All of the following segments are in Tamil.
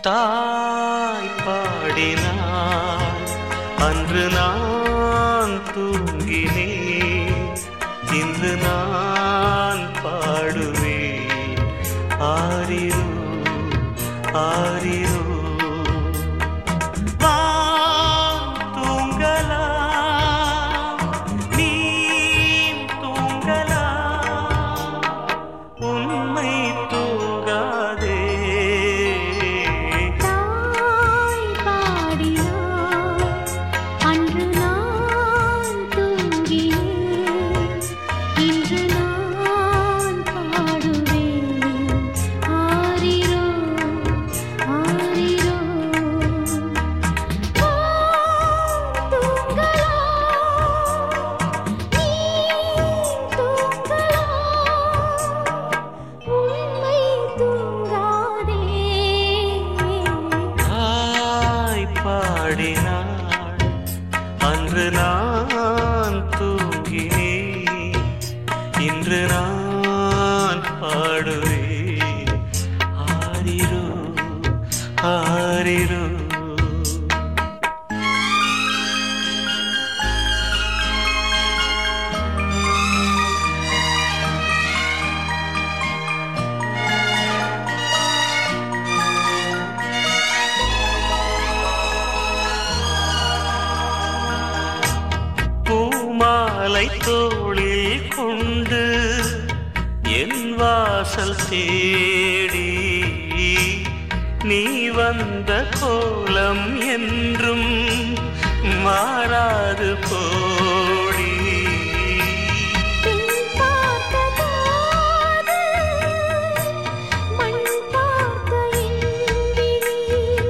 தாய் பாடினாள் அன்று நான் தூங்கினேன் இன்று நான் பாடுவேன் ஆரிரோ ஆரிரோ வான் தூங்கலாம் நீ தூங்கலாம் உண்மை தூங்காதே தாய் பாடினாள் அன்று நான் தூங்கினேன் இன்று நான் பாடுவேன் ஆரிரோ ஆரிரோ வான் தூங்கலாம் நீ தூங்கலாம் உண்மை தூங்காதே தாய் பாடினாள் அன்று நான் தூங்கினேன் இன்று நான் பாடுவேன் ஆரிரோ ஆரிரோ பூமாலை தோளில் கொண்டு என் வாசல் தேடி நீ வந்த கோலம் என்றும் மாறாது போடி பெண் பார்த்த காதல் மண் பார்த்த என் விழி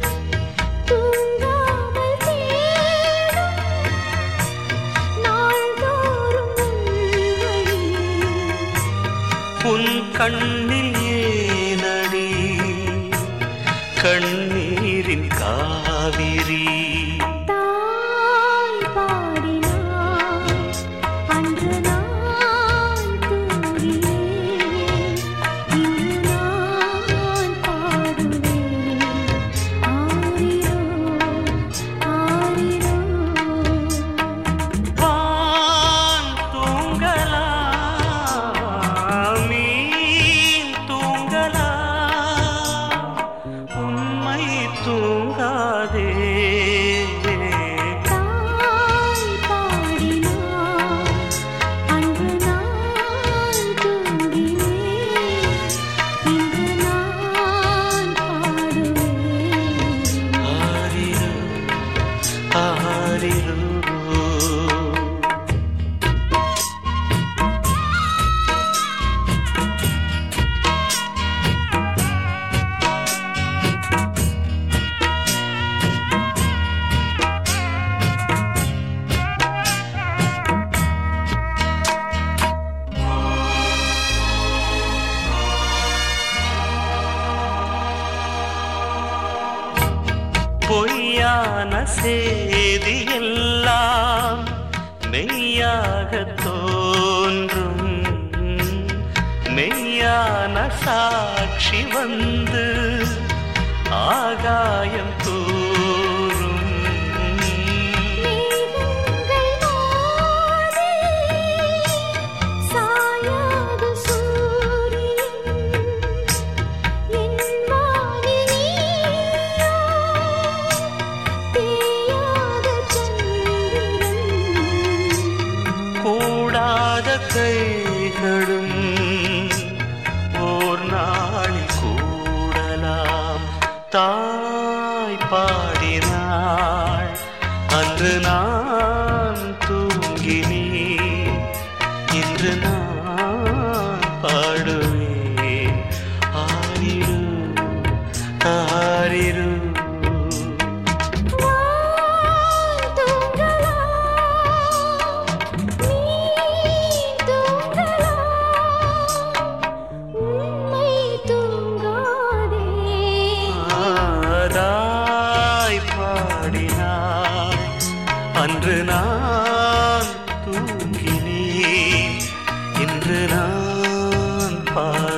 தூங்காமல் தேடும் நாள்தோறும் உள்வழி உன் கண்ணில் ஏனடி கண்ணீரின் காவிரி தாய் பாடினாள் அன்று நான் தூங்கினேன் இன்று நான் பாடுவேன் ஆரிரோ ஆரிரோ வான் தூங்கலாம் மீன் தூங்கலாம் உண்மை தூங்காதே தாய் பாடினாள் அன்று நான் தூங்கினேன் இன்று நான் பாடுவேன் ஆரிரோ ஆரிரோ பொய்யான செய்தி எல்லாம் மெய்யாக தோன்றும் மெய்யான சாட்சி வந்து ஆகாயம் தூரும் மேகங்கள் மோதி சாயாத சூரியன் என் வானில் நீயோ தேயாத சந்திரன் கூடாத கைகளும் ஓர் நாளில் கூடலாம் தாய் பாடினாள் அன்று நான் தூங்கினேன் இன்று நான் பாடுவேன் ஆரிரு ஆரிரு வான் தூங்கலாம் நீ தூங்கலாம் உண்மை தூங்காதே ஆராய் பாடினாள் அன்று நான் தூங்கினேன் இன்று நான் பாடு